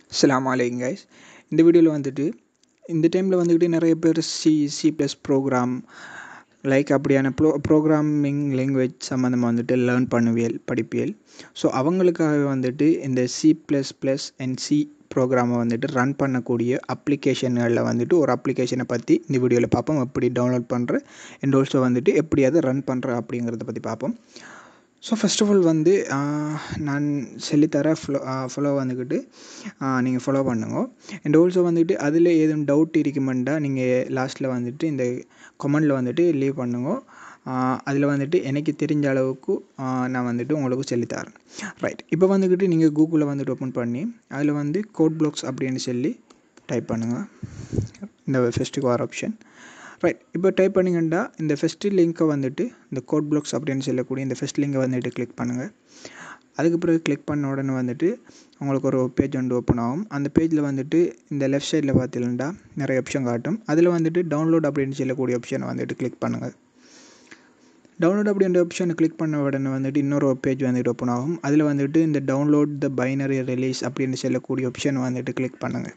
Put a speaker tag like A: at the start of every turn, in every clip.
A: அஸ்ஸலாமு அலைக்கும் கைஸ் இந்த வீடியோவில் வந்துட்டு இந்த டைமில் வந்துக்கிட்டு நிறைய பேர் C C plus program like அப்படியான ப்ரோ ப்ரோக்ராமிங் லாங்குவேஜ் சம்மந்தமாக வந்துட்டு லேர்ன் பண்ணுவியல் படிப்பியல் ஸோ அவங்களுக்காக வந்துட்டு இந்த C plus plus and C ப்ரோக்ராமை வந்துட்டு ரன் பண்ணக்கூடிய அப்ளிகேஷன்களில் வந்துட்டு ஒரு அப்ளிகேஷனை பற்றி இந்த வீடியோவில் பார்ப்போம் எப்படி டவுன்லோட் பண்ணுற அண்ட் ஆல்சோ வந்துட்டு எப்படி அதை ரன் பண்ணுற அப்படிங்கிறத பற்றி பார்ப்போம் ஸோ ஃபஸ்ட் ஆஃப் ஆல் வந்து நான் சொல்லித்தர ஃப்ளோ ஃபாலோ வந்துக்கிட்டு நீங்கள் ஃபாலோ பண்ணுங்க அண்ட் ஆல்சோ வந்துட்டு அதில் ஏதும் டவுட் இருக்குமெண்டா நீங்கள் லாஸ்ட்டில் வந்துட்டு இந்த கமெண்டில் வந்துட்டு லீவ் பண்ணுங்க அதில் வந்துட்டு எனக்கு தெரிஞ்ச அளவுக்கு நான் வந்துட்டு உங்களுக்கு சொல்லித்தரேன் ரைட் இப்போ வந்துக்கிட்டு நீங்கள் கூகுளில் வந்துட்டு ஓப்பன் பண்ணி அதில் வந்து கோட் ப்ளாக்ஸ் அப்படின்னு சொல்லி டைப் பண்ணுங்கள் இந்த ஃபஸ்ட்டுக்கு வர ஆப்ஷன் ரைட் இப்போ டைப் பண்ணிங்கன்னா இந்த ஃபஸ்ட்டு லிங்க்கை வந்துட்டு இந்த கோட் ப்ளாக்ஸ் அப்படின்னு சொல்லக்கூடிய இந்த ஃபஸ்ட் லிங்கை வந்துட்டு கிளிக் பண்ணுங்கள் அதுக்கு பிறகு கிளிக் பண்ண உடனே வந்துட்டு உங்களுக்கு ஒரு பேஜ் வந்து ஓப்பன் ஆகும் அந்த பேஜில் வந்துட்டு இந்த லெஃப்ட் சைடில் பார்த்தீங்கன்னா நிறைய ஆப்ஷன் காட்டும் அதில் வந்துட்டு டவுன்லோட் அப்படின்னு சொல்லக்கூடிய ஆப்ஷனை வந்துட்டு கிளிக் பண்ணுங்கள் டவுன்லோட் அப்படின்ற ஆப்ஷனை கிளிக் பண்ண உடனே வந்துட்டு இன்னொரு பேஜ் வந்துட்டு ஓப்பன் ஆகும் அதில் வந்துட்டு இந்த டவுன்லோட் த பைனரி ரிலீஸ் அப்படின்னு சொல்லக்கூடிய ஆப்ஷனை வந்துட்டு கிளிக் பண்ணுங்கள்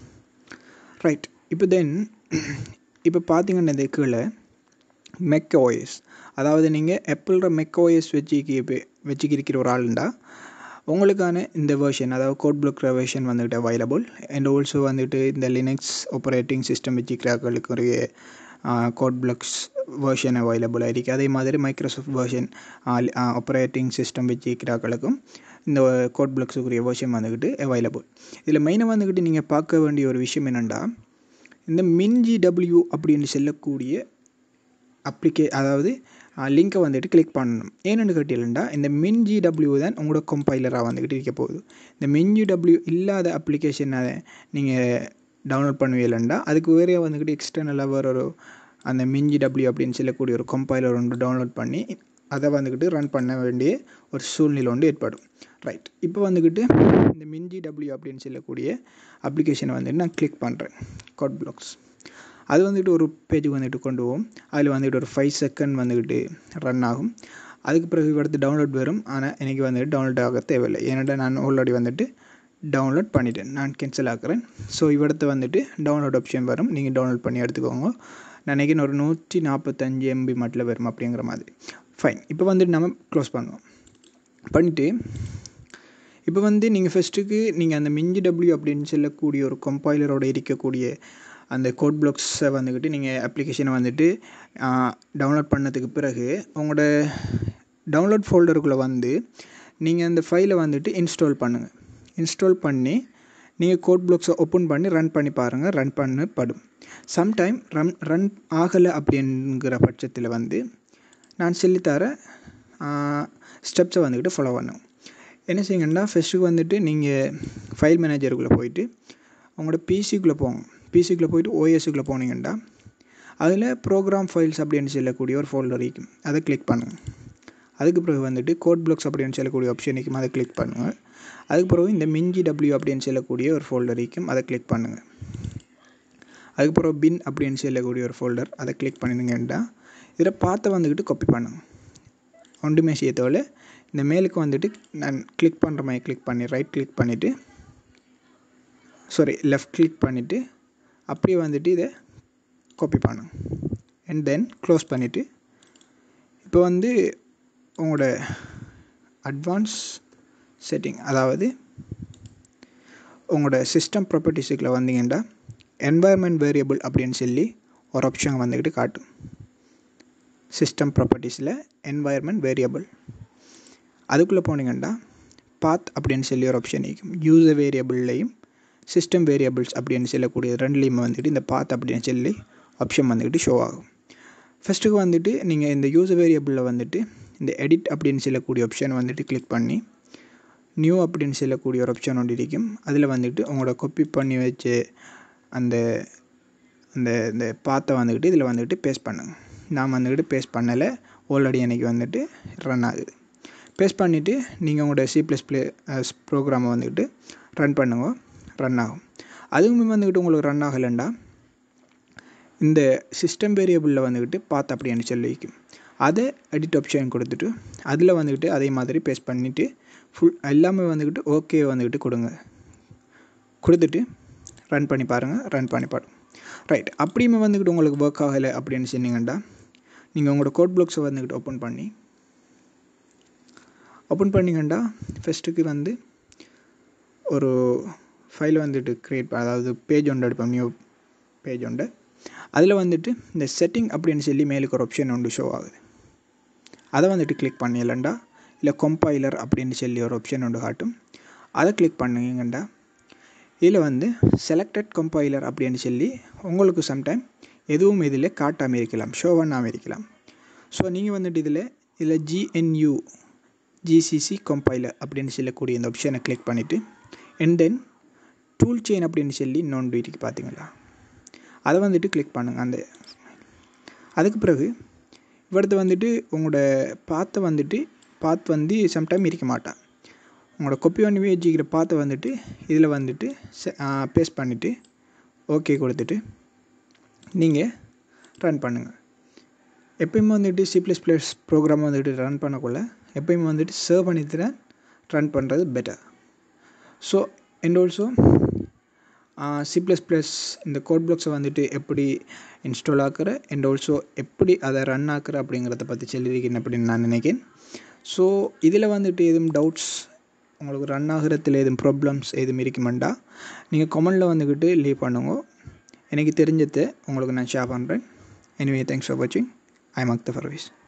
A: ரைட் இப்போ தென் இப்போ பார்த்தீங்கன்னா இந்த கீழே மெக் ஓஎஸ் அதாவது நீங்கள் ஆப்பிளோட மெக் ஓஎஸ் வச்சுக்கி வச்சுக்கிருக்கிற ஒரு ஆளுண்டா உங்களுக்கான இந்த வேர்ஷன் அதாவது கோட் ப்ளூக் வெர்ஷன் வந்துட்டு அவைலபிள் அண்ட் ஆல்சோ வந்துட்டு இந்த லினக்ஸ் ஆப்ரேட்டிங் சிஸ்டம் வச்சுக்கிறாக்களுக்குரிய கோட் ப்ளக்ஸ் வேர்ஷன் அவைலபிளாக இருக்குது அதே மாதிரி மைக்ரோசாஃப்ட் வேர்ஷன் ஆப்ரேட்டிங் சிஸ்டம் வச்சுக்கிறாக்களுக்கும் இந்த கோட் ப்ளக்ஸுக்குரிய வேர்ஷன் வந்துக்கிட்டு அவைலபிள் இதில் மெயினாக வந்துக்கிட்டு நீங்கள் பார்க்க வேண்டிய ஒரு விஷயம் என்னென்னா இந்த மின்ஜி டபிள்யூ அப்படின்னு சொல்லக்கூடிய அப்ளிகே அதாவது லிங்க்கை வந்துட்டு கிளிக் பண்ணணும் ஏன்னு கேட்டீங்கன்னா இந்த மின்ஜி டபிள்யூ தான் உங்களோட கம்பைலராக வந்துக்கிட்டு இருக்க போகுது இந்த மின்ஜி டபிள்யூ இல்லாத அப்ளிகேஷனை நீங்கள் டவுன்லோட் பண்ணுவீங்களா அதுக்கு வேறே வந்துக்கிட்டு எக்ஸ்டர்னலாக வேறு ஒரு அந்த மின்ஜி டபிள்யூ அப்படின்னு சொல்லக்கூடிய ஒரு கம்பைலர் ஒன்று டவுன்லோட் பண்ணி அதை வந்துக்கிட்டு ரன் பண்ண வேண்டிய ஒரு சூழ்நிலை ஒன்று ஏற்படும் ரைட் இப்போ வந்துக்கிட்டு இந்த மின்ஜி டபிள்யூ அப்படின்னு சொல்லக்கூடிய அப்ளிகேஷனை வந்துட்டு நான் கிளிக் பண்ணுறேன் கோட் ப்ளாக்ஸ் அது வந்துட்டு ஒரு பேஜுக்கு வந்துட்டு கொண்டு போவோம் அதில் வந்துட்டு ஒரு ஃபைவ் செகண்ட் வந்துக்கிட்டு ரன் ஆகும் அதுக்கு பிறகு அடுத்து டவுன்லோட் வரும் ஆனால் எனக்கு வந்துட்டு டவுன்லோட் ஆக தேவையில்லை ஏன்னா நான் ஆல்ரெடி வந்துட்டு டவுன்லோட் பண்ணிட்டேன் நான் கேன்சல் ஆக்குறேன் ஸோ இவடத்து வந்துட்டு டவுன்லோட் ஆப்ஷன் வரும் நீங்கள் டவுன்லோட் பண்ணி எடுத்துக்கோங்க நான் நினைக்கிறேன் ஒரு நூற்றி நாற்பத்தஞ்சு எம்பி மட்டில் வரும் அப்படிங்கிற மாதிரி ஃபைன் இப்போ வந்துட்டு நம்ம க்ளோஸ் பண்ணுவோம் பண்ணிவிட்டு இப்போ வந்து நீங்கள் ஃபஸ்ட்டுக்கு நீங்கள் அந்த மிஞ்சி டபிள்யூ அப்படின்னு சொல்லக்கூடிய ஒரு கம்பைலரோடு இருக்கக்கூடிய அந்த கோட் ப்ளாக்ஸை வந்துக்கிட்டு நீங்கள் அப்ளிகேஷனை வந்துட்டு டவுன்லோட் பண்ணதுக்கு பிறகு உங்களோட டவுன்லோட் ஃபோல்டருக்குள்ளே வந்து நீங்கள் அந்த ஃபைலை வந்துட்டு இன்ஸ்டால் பண்ணுங்கள் இன்ஸ்டால் பண்ணி நீங்கள் கோட் ப்ளாக்ஸை ஓப்பன் பண்ணி ரன் பண்ணி பாருங்கள் ரன் பண்ணப்படும் சம்டைம் ரன் ரன் ஆகலை அப்படிங்கிற பட்சத்தில் வந்து நான் சொல்லித்தர ஸ்டெப்ஸை வந்துக்கிட்டு ஃபாலோ பண்ணும் என்ன செய்யுங்கன்னா ஃபஸ்ட்டுக்கு வந்துட்டு நீங்கள் ஃபைல் மேனேஜருக்குள்ளே போயிட்டு உங்களோட பிசிக்குள்ளே போங்க பிசிக்குள்ளே போயிட்டு ஓஎஸ்க்குள்ளே போனீங்கன்னா அதில் ப்ரோக்ராம் ஃபைல்ஸ் அப்படின்னு சொல்லக்கூடிய ஒரு ஃபோல்டர் இருக்கும் அதை கிளிக் பண்ணுங்கள் அதுக்கு பிறகு வந்துட்டு கோட் ப்ளாக்ஸ் அப்படின்னு சொல்லக்கூடிய ஆப்ஷன் இருக்கும் அதை கிளிக் பண்ணுங்கள் அதுக்கு பிறகு இந்த மிஞ்சி டபிள்யூ அப்படின்னு சொல்லக்கூடிய ஒரு ஃபோல்டர் இருக்கும் அதை கிளிக் பண்ணுங்கள் அதுக்கு பிறகு பின் அப்படின்னு சொல்லக்கூடிய ஒரு ஃபோல்டர் அதை கிளிக் பண்ணிங்கன்னா இதில் பார்த்து வந்துக்கிட்டு காப்பி பண்ணுங்கள் ஒன்றுமே செய்யத்தோல இந்த மேலுக்கு வந்துட்டு நான் கிளிக் பண்ணுற மாதிரி கிளிக் பண்ணி ரைட் கிளிக் பண்ணிவிட்டு சாரி லெஃப்ட் கிளிக் பண்ணிவிட்டு அப்படியே வந்துட்டு இதை காப்பி பண்ணுங்க அண்ட் தென் க்ளோஸ் பண்ணிவிட்டு இப்போ வந்து உங்களோட அட்வான்ஸ் செட்டிங் அதாவது உங்களோட சிஸ்டம் ப்ராப்பர்ட்டிஸுக்குள்ள வந்தீங்கன்னா என்வாயர்மெண்ட் வேரியபிள் அப்படின்னு சொல்லி ஒரு ஆப்ஷன் வந்துக்கிட்டு காட்டும் சிஸ்டம் ப்ராப்பர்ட்டிஸில் என்வாயர்மெண்ட் வேரியபிள் அதுக்குள்ளே போனீங்கன்னா பாத் அப்படின்னு சொல்லி ஒரு ஆப்ஷன் இருக்கும் யூசர் வேரியபிள்லையும் சிஸ்டம் வேரியபிள்ஸ் அப்படின்னு சொல்லக்கூடிய ரெண்டுலேயுமே வந்துட்டு இந்த பாத் அப்படின்னு சொல்லி ஆப்ஷன் வந்துக்கிட்டு ஷோ ஆகும் ஃபஸ்ட்டுக்கு வந்துட்டு நீங்கள் இந்த யூசர் வேரியபிளில் வந்துட்டு இந்த எடிட் அப்படின்னு சொல்லக்கூடிய ஆப்ஷன் வந்துட்டு கிளிக் பண்ணி நியூ அப்படின்னு சொல்லக்கூடிய ஒரு ஆப்ஷன் ஒன்று இருக்கும் அதில் வந்துட்டு உங்களோட காப்பி பண்ணி வச்சு அந்த அந்த இந்த பாத்தை வந்துக்கிட்டு இதில் வந்துட்டு பேஸ்ட் பண்ணுங்கள் நான் வந்துக்கிட்டு பேஸ்ட் பண்ணலை ஆல்ரெடி எனக்கு வந்துட்டு ரன் ஆகுது பேஸ்ட் பண்ணிவிட்டு நீங்கள் உங்களோட சி ப்ளஸ் ப்ளே ப்ரோக்ராமை வந்துக்கிட்டு ரன் பண்ணுங்க ரன் ஆகும் அதுவுமே வந்துக்கிட்டு உங்களுக்கு ரன் ஆகலைண்டா இந்த சிஸ்டம் வேரியபிளில் வந்துக்கிட்டு பார்த்து அப்படின்னு சொல்லி வைக்கும் அதை எடிட் ஆப்ஷன் கொடுத்துட்டு அதில் வந்துக்கிட்டு அதே மாதிரி பேஸ்ட் பண்ணிவிட்டு ஃபுல் எல்லாமே வந்துக்கிட்டு ஓகே வந்துக்கிட்டு கொடுங்க கொடுத்துட்டு ரன் பண்ணி பாருங்கள் ரன் பண்ணி பாருங்கள் ரைட் அப்படியுமே வந்துக்கிட்டு உங்களுக்கு ஒர்க் ஆகலை அப்படின்னு சொன்னீங்கன்னா நீங்கள் உங்களோட கோட் பிளாக்ஸை வந்துக்கிட்டு ஓப்பன் பண்ணி ஓப்பன் பண்ணிங்கன்னா ஃபஸ்ட்டுக்கு வந்து ஒரு ஃபைல் வந்துட்டு க்ரியேட் அதாவது பேஜ் ஒன்று எடுப்போம் நியூ பேஜ் உண்டு அதில் வந்துட்டு இந்த செட்டிங் அப்படின்னு சொல்லி மேலுக்கு ஒரு ஆப்ஷன் ஒன்று ஷோ ஆகுது அதை வந்துட்டு கிளிக் பண்ணிடலண்டா இல்லை கொம்பைலர் அப்படின்னு சொல்லி ஒரு ஆப்ஷன் ஒன்று காட்டும் அதை கிளிக் பண்ணுங்கண்டா இதில் வந்து செலக்டட் கம்பைலர் அப்படின்னு சொல்லி உங்களுக்கு சம்டைம் எதுவும் இதில் காட்டாமல் இருக்கலாம் ஷோ பண்ணாமல் இருக்கலாம் ஸோ நீங்கள் வந்துட்டு இதில் இதில் ஜிஎன்யூ ஜிசிசி கம்பைலர் அப்படின்னு சொல்லக்கூடிய இந்த ஆப்ஷனை கிளிக் பண்ணிவிட்டு அண்ட் தென் டூல் செயின் அப்படின்னு சொல்லி இன்னொன்று இருக்கு பார்த்தீங்களா அதை வந்துட்டு கிளிக் பண்ணுங்கள் அந்த அதுக்கு பிறகு இவரது வந்துட்டு உங்களோட பாத்தை வந்துட்டு பாத் வந்து சம்டைம் இருக்க மாட்டான் உங்களோட கொப்பி பண்ணி வச்சுக்கிற பாத்தை வந்துட்டு இதில் வந்துட்டு பேஸ்ட் பண்ணிவிட்டு ஓகே கொடுத்துட்டு நீங்கள் ரன் பண்ணுங்கள் எப்பயுமே வந்துட்டு சி ப்ளஸ் ப்ளஸ் ப்ரோக்ராம் வந்துட்டு ரன் பண்ணக்குள்ள எப்பயுமே வந்துட்டு சர்வ் பண்ணி தான் ரன் பண்ணுறது better so and also C plus plus இந்த கோட் பிளாக்ஸை வந்துட்டு எப்படி இன்ஸ்டால் ஆக்குற அண்ட் ஆல்சோ எப்படி அதை ரன் ஆக்குற அப்படிங்கிறத பற்றி சொல்லியிருக்கேன் அப்படின்னு நான் நினைக்கிறேன் ஸோ இதில் வந்துட்டு எதுவும் டவுட்ஸ் உங்களுக்கு ரன் ஆகிறதுல எதுவும் ப்ராப்ளம்ஸ் எதுவும் இருக்குமெண்டா நீங்கள் கமெண்டில் வந்துக்கிட்டு லீவ் பண்ணுங்க எனக்கு தெரிஞ்சதை உங்களுக்கு நான் ஷேர் பண்ணுறேன் எனிவே தேங்க்ஸ் ஃபார் வாட்சிங் ஐ மக் த ஃபர்வீஸ்